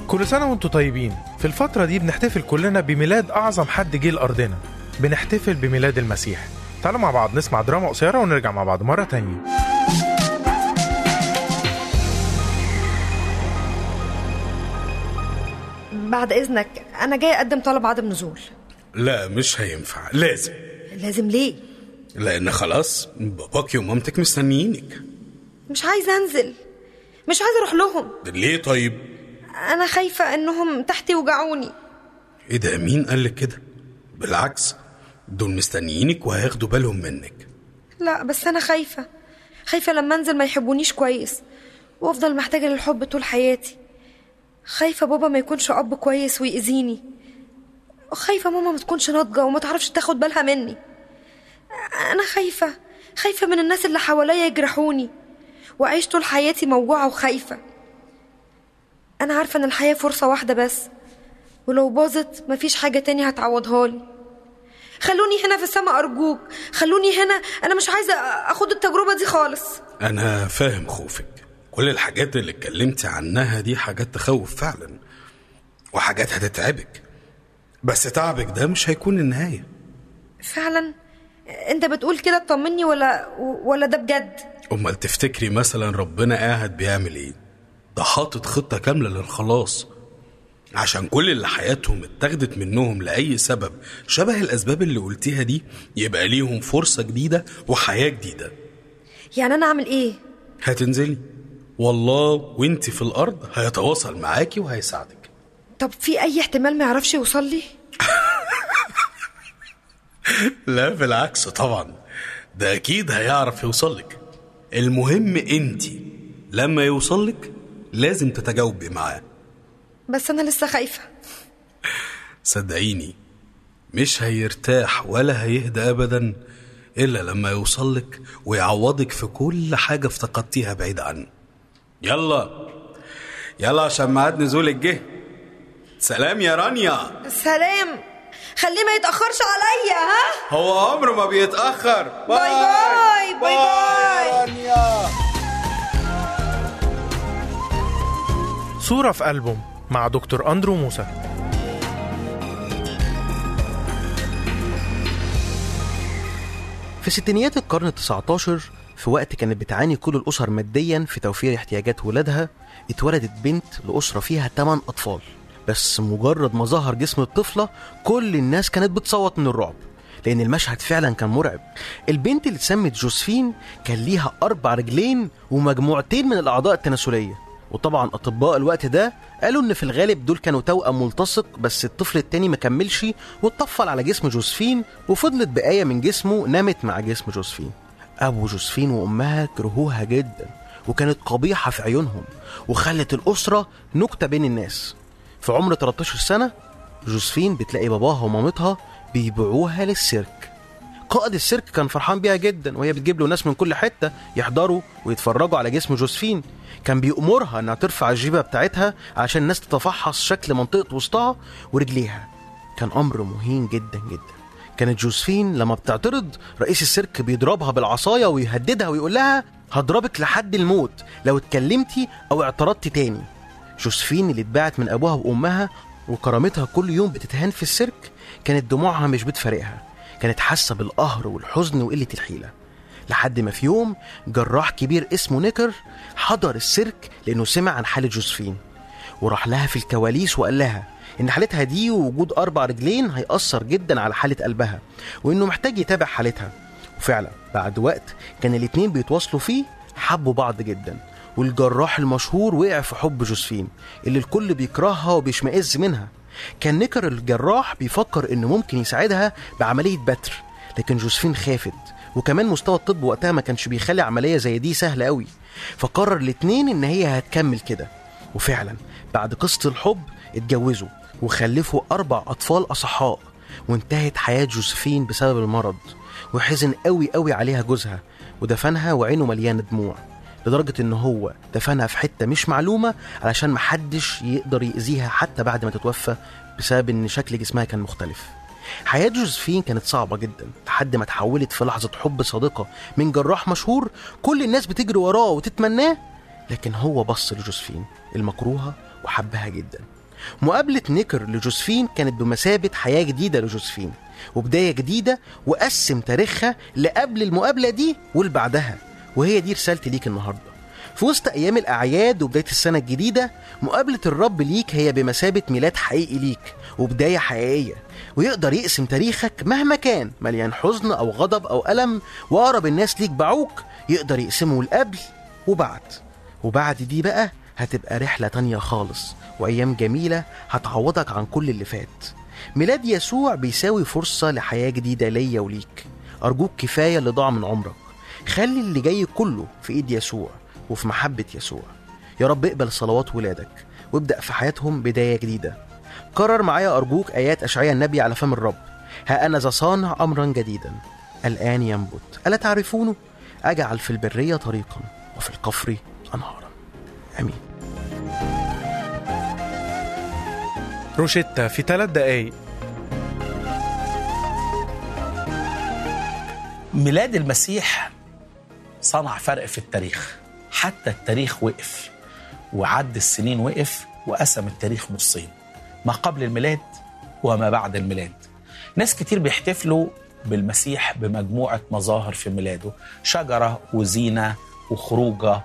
كل سنة وانتم طيبين في الفترة دي بنحتفل كلنا بميلاد أعظم حد جه لأرضنا بنحتفل بميلاد المسيح تعالوا مع بعض نسمع دراما قصيرة ونرجع مع بعض مرة تانية بعد اذنك انا جاي اقدم طلب عدم نزول لا مش هينفع لازم لازم ليه لان خلاص باباكي ومامتك مستنيينك مش عايزه انزل مش عايزه اروح لهم ليه طيب انا خايفه انهم تحت يوجعوني ايه ده مين قالك كده بالعكس دول مستنيينك وهياخدوا بالهم منك لا بس انا خايفه خايفه لما انزل ما يحبونيش كويس وافضل محتاجه للحب طول حياتي خايفه بابا ما يكونش اب كويس ويأذيني خايفه ماما ما تكونش ناضجه وما تعرفش تاخد بالها مني انا خايفه خايفه من الناس اللي حواليا يجرحوني واعيش طول حياتي موجوعه وخايفه انا عارفه ان الحياه فرصه واحده بس ولو باظت مفيش حاجه تاني هتعوضها لي خلوني هنا في السماء ارجوك خلوني هنا انا مش عايزه اخد التجربه دي خالص انا فاهم خوفك كل الحاجات اللي اتكلمتي عنها دي حاجات تخوف فعلا وحاجات هتتعبك بس تعبك ده مش هيكون النهايه فعلا انت بتقول كده تطمني ولا ولا ده بجد امال تفتكري مثلا ربنا قاعد بيعمل ايه ده حاطط خطه كامله للخلاص عشان كل اللي حياتهم اتاخدت منهم لأي سبب شبه الأسباب اللي قلتيها دي يبقى ليهم فرصة جديدة وحياة جديدة يعني انا اعمل ايه هتنزلي والله وانت في الأرض هيتواصل معاكي وهيساعدك طب في اي احتمال ما يعرفش يوصل لي لا بالعكس طبعا ده أكيد هيعرف يوصلك المهم انت لما يوصلك لازم تتجاوبي معاه بس انا لسه خايفه صدقيني مش هيرتاح ولا هيهدى ابدا الا لما يوصلك ويعوضك في كل حاجه افتقدتيها بعيد عنه يلا يلا عشان ميعاد نزولك جه سلام يا رانيا سلام خليه ما يتاخرش عليا ها هو عمره ما بيتاخر باي باي باي باي رانيا صورة في ألبوم مع دكتور أندرو موسى في ستينيات القرن ال19 في وقت كانت بتعاني كل الأسر ماديا في توفير احتياجات ولادها اتولدت بنت لأسرة فيها 8 أطفال بس مجرد ما ظهر جسم الطفلة كل الناس كانت بتصوت من الرعب لأن المشهد فعلا كان مرعب البنت اللي اتسمت جوزفين كان ليها أربع رجلين ومجموعتين من الأعضاء التناسلية وطبعا أطباء الوقت ده قالوا إن في الغالب دول كانوا توأم ملتصق بس الطفل التاني ما كملش واتطفل على جسم جوزفين وفضلت بقاية من جسمه نامت مع جسم جوزفين أبو جوزفين وأمها كرهوها جدا وكانت قبيحة في عيونهم وخلت الأسرة نكتة بين الناس في عمر 13 سنة جوزفين بتلاقي باباها ومامتها بيبيعوها للسيرك قائد السيرك كان فرحان بيها جدا وهي بتجيب له ناس من كل حتة يحضروا ويتفرجوا على جسم جوزفين كان بيأمرها انها ترفع الجيبة بتاعتها عشان الناس تتفحص شكل منطقة وسطها ورجليها كان أمر مهين جدا جدا كانت جوزفين لما بتعترض رئيس السيرك بيضربها بالعصاية ويهددها ويقول لها هضربك لحد الموت لو اتكلمتي أو اعترضتي تاني جوزفين اللي اتباعت من أبوها وأمها وكرامتها كل يوم بتتهان في السيرك كانت دموعها مش بتفارقها كانت حاسة بالقهر والحزن وقلة الحيلة لحد ما في يوم جراح كبير اسمه نيكر حضر السيرك لأنه سمع عن حالة جوزفين وراح لها في الكواليس وقال لها إن حالتها دي ووجود أربع رجلين هيأثر جدا على حالة قلبها وإنه محتاج يتابع حالتها وفعلا بعد وقت كان الاتنين بيتواصلوا فيه حبوا بعض جدا والجراح المشهور وقع في حب جوزفين اللي الكل بيكرهها وبيشمئز منها كان نيكر الجراح بيفكر انه ممكن يساعدها بعملية بتر لكن جوزفين خافت وكمان مستوى الطب وقتها ما كانش بيخلي عملية زي دي سهلة قوي فقرر الاتنين ان هي هتكمل كده وفعلا بعد قصة الحب اتجوزوا وخلفوا أربع أطفال أصحاء وانتهت حياة جوزفين بسبب المرض وحزن قوي قوي عليها جوزها ودفنها وعينه مليانة دموع لدرجة ان هو دفنها في حتة مش معلومة علشان محدش يقدر يأذيها حتى بعد ما تتوفى بسبب ان شكل جسمها كان مختلف حياة جوزفين كانت صعبة جدا لحد ما تحولت في لحظة حب صادقة من جراح مشهور كل الناس بتجري وراه وتتمناه لكن هو بص لجوزفين المكروهة وحبها جدا مقابلة نيكر لجوزفين كانت بمثابة حياة جديدة لجوزفين وبداية جديدة وقسم تاريخها لقبل المقابلة دي واللي بعدها وهي دي رسالتي ليك النهاردة في وسط أيام الأعياد وبداية السنة الجديدة مقابلة الرب ليك هي بمثابة ميلاد حقيقي ليك وبداية حقيقية ويقدر يقسم تاريخك مهما كان مليان حزن أو غضب أو ألم وأقرب الناس ليك باعوك يقدر يقسمه القبل وبعد وبعد دي بقى هتبقى رحلة تانية خالص وأيام جميلة هتعوضك عن كل اللي فات ميلاد يسوع بيساوي فرصة لحياة جديدة ليا وليك أرجوك كفاية اللي ضاع من عمرك خلي اللي جاي كله في إيد يسوع وفي محبة يسوع يا رب اقبل صلوات ولادك وابدأ في حياتهم بداية جديدة كرر معايا أرجوك آيات أشعياء النبي على فم الرب ها أنا ذا صانع أمرا جديدا الآن ينبت ألا تعرفونه أجعل في البرية طريقا وفي القفر أنهارا آمين روشيتا في ثلاث دقايق ميلاد المسيح صنع فرق في التاريخ حتى التاريخ وقف وعد السنين وقف وقسم التاريخ نصين ما قبل الميلاد وما بعد الميلاد ناس كتير بيحتفلوا بالمسيح بمجموعة مظاهر في ميلاده شجرة وزينة وخروجة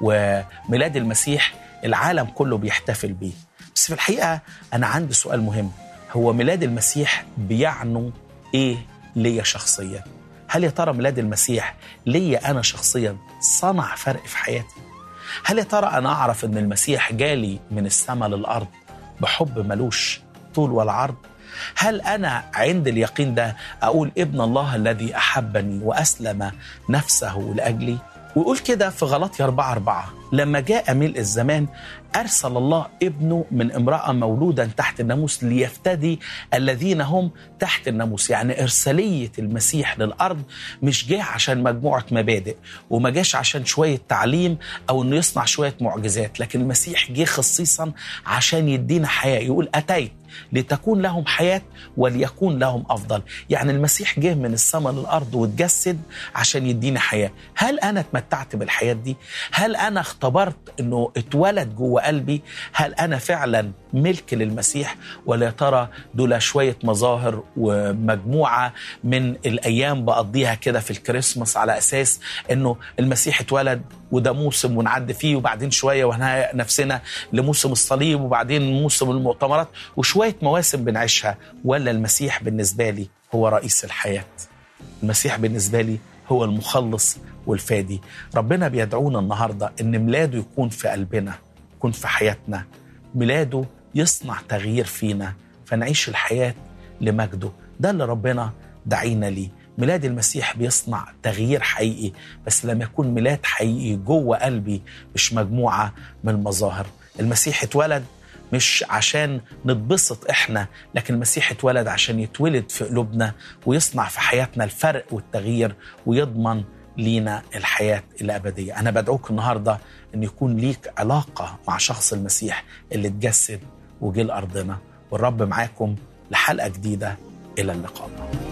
وميلاد المسيح العالم كله بيحتفل بيه بس في الحقيقة أنا عندي سؤال مهم هو ميلاد المسيح بيعنوا إيه ليا شخصيا هل يا ترى ميلاد المسيح ليا أنا شخصيا صنع فرق في حياتي هل يا ترى أنا أعرف أن المسيح جالي من السماء للأرض بحب ملوش طول ولا عرض هل أنا عند اليقين ده أقول ابن الله الذي أحبني وأسلم نفسه لأجلي ويقول كده في غلطي أربعة أربعة لما جاء ملء الزمان أرسل الله ابنه من امرأة مولودا تحت الناموس ليفتدي الذين هم تحت الناموس يعني إرسالية المسيح للأرض مش جه عشان مجموعة مبادئ وما جاش عشان شوية تعليم أو إنه يصنع شوية معجزات لكن المسيح جه خصيصا عشان يدينا حياة يقول أتيت لتكون لهم حياة وليكون لهم أفضل يعني المسيح جه من السماء للأرض وتجسد عشان يدينا حياة هل أنا اتمتعت بالحياة دي؟ هل أنا اختبرت أنه اتولد جوه قلبي؟ هل أنا فعلا ملك للمسيح ولا يا ترى دول شوية مظاهر ومجموعة من الأيام بقضيها كده في الكريسماس على أساس أنه المسيح اتولد وده موسم ونعدي فيه وبعدين شوية وهنهيئ نفسنا لموسم الصليب وبعدين موسم المؤتمرات وشوية مواسم بنعيشها ولا المسيح بالنسبة لي هو رئيس الحياة المسيح بالنسبة لي هو المخلص والفادي ربنا بيدعونا النهاردة إن ميلاده يكون في قلبنا يكون في حياتنا ميلاده يصنع تغيير فينا فنعيش الحياة لمجده ده اللي ربنا دعينا ليه ميلاد المسيح بيصنع تغيير حقيقي بس لما يكون ميلاد حقيقي جوه قلبي مش مجموعة من المظاهر المسيح اتولد مش عشان نتبسط احنا لكن المسيح اتولد عشان يتولد في قلوبنا ويصنع في حياتنا الفرق والتغيير ويضمن لينا الحياة الأبدية أنا بدعوك النهاردة أن يكون ليك علاقة مع شخص المسيح اللي اتجسد وجه لأرضنا والرب معاكم لحلقة جديدة إلى اللقاء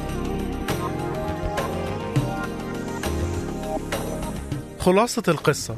خلاصة القصة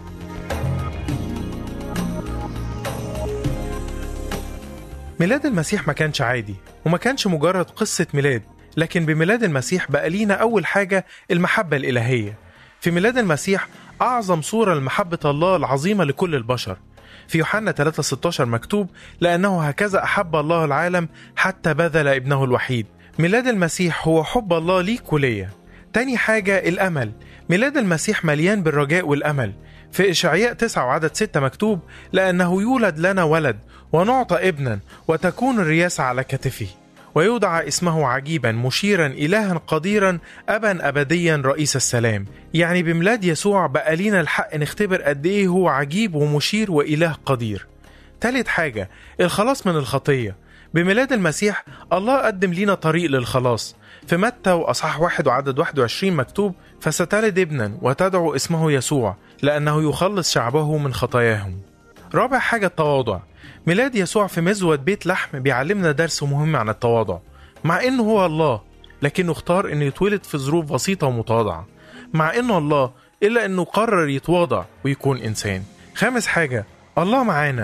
ميلاد المسيح ما كانش عادي وما كانش مجرد قصة ميلاد لكن بميلاد المسيح بقى لينا أول حاجة المحبة الإلهية في ميلاد المسيح أعظم صورة لمحبة الله العظيمة لكل البشر في يوحنا 3:16 مكتوب لأنه هكذا أحب الله العالم حتى بذل ابنه الوحيد ميلاد المسيح هو حب الله ليك وليا تاني حاجة الأمل ميلاد المسيح مليان بالرجاء والأمل في إشعياء 9 وعدد 6 مكتوب لأنه يولد لنا ولد ونعطى ابنا وتكون الرياسة على كتفه ويدعى اسمه عجيبا مشيرا إلها قديرا أبا أبديا رئيس السلام يعني بميلاد يسوع بقى لينا الحق نختبر قد إيه هو عجيب ومشير وإله قدير تالت حاجة الخلاص من الخطية بميلاد المسيح الله قدم لينا طريق للخلاص في متى وأصحاح واحد وعدد 21 مكتوب فستلد ابنا وتدعو اسمه يسوع لأنه يخلص شعبه من خطاياهم رابع حاجة التواضع ميلاد يسوع في مزود بيت لحم بيعلمنا درس مهم عن التواضع مع انه هو الله لكنه اختار انه يتولد في ظروف بسيطة ومتواضعة مع انه الله الا انه قرر يتواضع ويكون انسان خامس حاجة الله معانا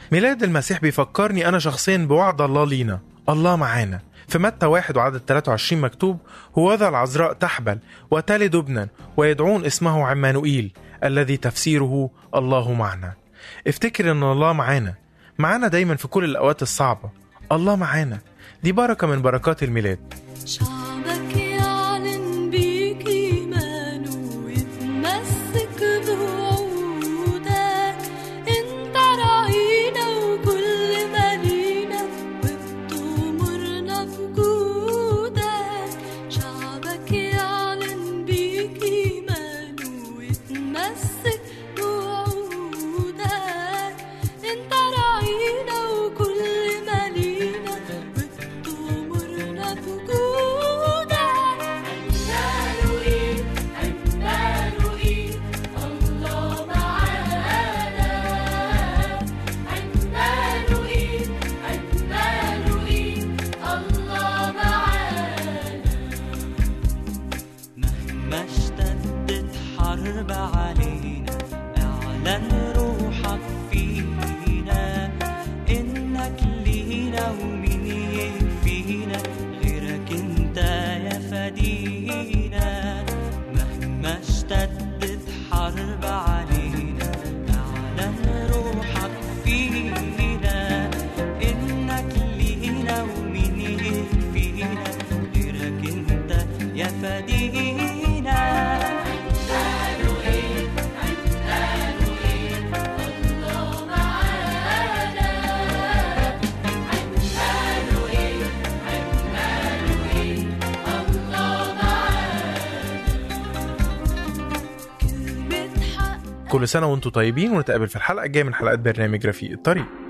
ميلاد المسيح بيفكرني أنا شخصيا بوعد الله لينا الله معانا في متى واحد وعدد 23 مكتوب هوذا العذراء تحبل وتلد ابنا ويدعون اسمه عمانوئيل الذي تفسيره الله معنا افتكر ان الله معانا معانا دايما في كل الأوقات الصعبة الله معانا دي بركة من بركات الميلاد شعبك يعلن بيك إيمانه ويتمسك بوعودك انت راعينا وكل ما لينا وبتغمرنا في جودك شعبك يعلن بيك إيمانه ويتمسك بوعودك انت راعينا وكل ما لينا وبتغمرنا في جودك عمانوئيل عمانوئيل الله معانا عمانوئيل عمانوئيل الله معانا مهما اشتدت حرب علينا اعلن روحك فينا انك لينا ومين يكفينا غيرك انت يا فدينا مهما اشتدت حرب علينا اعلن روحك فينا انك لينا ومين يكفينا غيرك انت يا فدينا كلمة حق كل سنة وانتم طيبين ونتقابل في الحلقة الجاية من حلقات برنامج رفيق الطريق